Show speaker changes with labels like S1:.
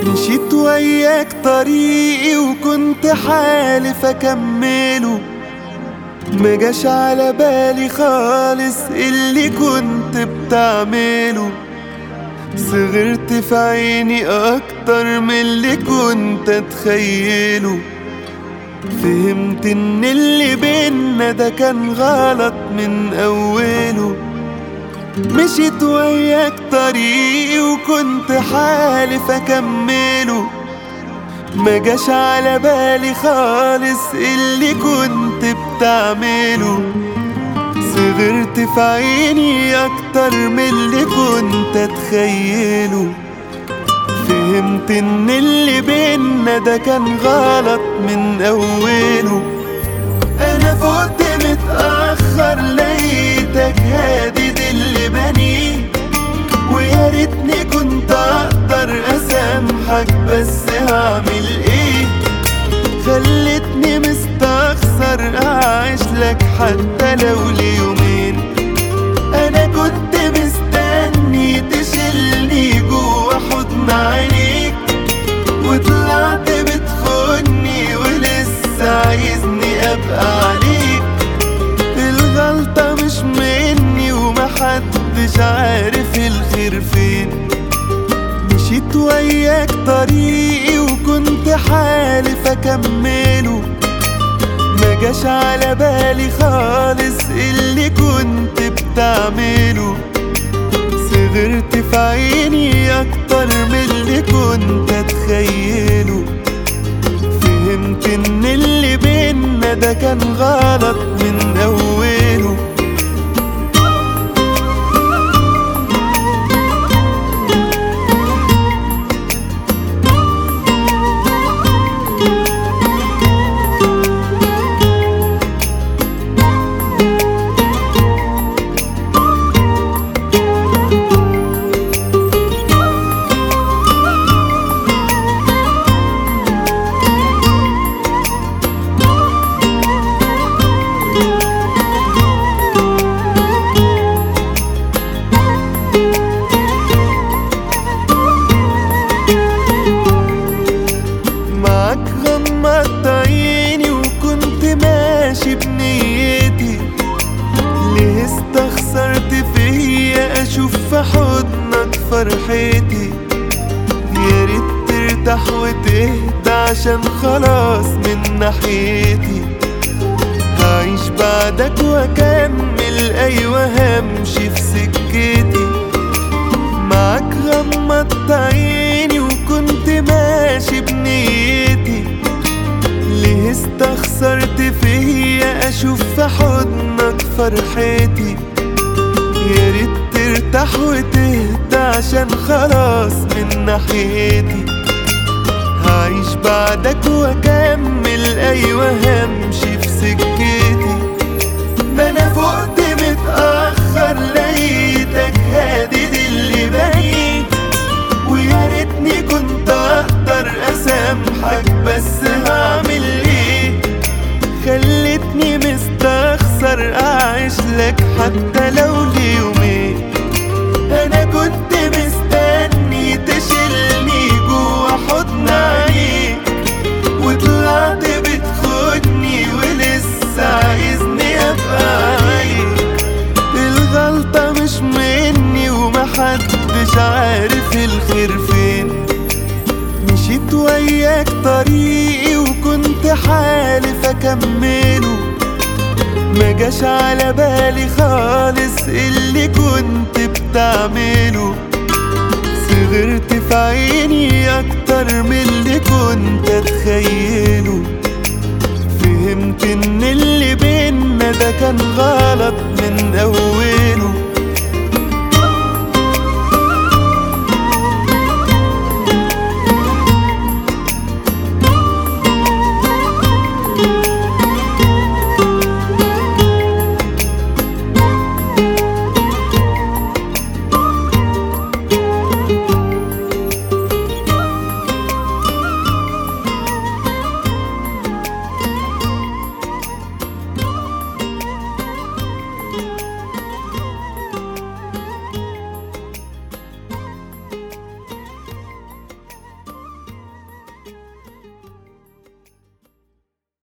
S1: مشيت وياك طريقي وكنت حالف اكمله مجاش على بالي خالص اللي كنت بتعمله صغرت في عيني اكتر من اللي كنت اتخيله فهمت ان اللي بينا ده كان غلط من اوله مشيت وياك طريقي وكنت حالف اكمله مجاش على بالي خالص اللي كنت بتعمله صغرت في عيني اكتر من اللي كنت اتخيله فهمت ان اللي بينا ده كان غلط من اوله انا فوت متاخر لقيتك هادد اللي بنيه ويا ريتني كنت اقدر اسامحك بس هعمل ايه خلتني مستخسر اعيش لك حتى لو ليومين انا كنت مستني تشيلني جوا حضن عينيك وطلعت بتخوني ولسه عايزني ابقى عليك الغلطة مش مني ومحدش عارف الخير فين مشيت وياك طريقي وكنت حالف اكمله مجاش على بالي خالص اللي كنت بتعمله صغرت في عيني اكتر من اللي كنت اتخيله فهمت ان اللي بينا ده كان غلط من اوله معاك غمضت عيني وكنت ماشي بنيتي ليه استخسرت فيا اشوف في حضنك فرحتي يا ريت ترتاح وتهدى عشان خلاص من ناحيتي هعيش بعدك واكمل ايوه همشي في سكتي معاك غمضت عيني وكنت ماشي بنيتي ليه استخسرت فيا اشوف في حضنك فرحتي يا ريت ترتاح وتهدى عشان خلاص من ناحيتي هعيش بعدك واكمل ايوه همشي في سكتي ما انا فقت متاخر لقيتك هادد اللي بنيه ويا ريتني كنت اقدر اسامحك بس هعمل ايه خلتني مستخسر اعيش لك حتى لو ليومين انا كنت مستني تشيلني جوا حضن عينيك وطلعت بتخدني ولسه عايزني ابقى عليك الغلطة مش مني ومحدش عارف الخير فين مشيت وياك طريقي وكنت حالف اكمله مجاش على بالي خالص اللي كنت بتعمله صغرت في عيني اكتر من اللي كنت اتخيله فهمت ان اللي بينا ده كان غلط من اول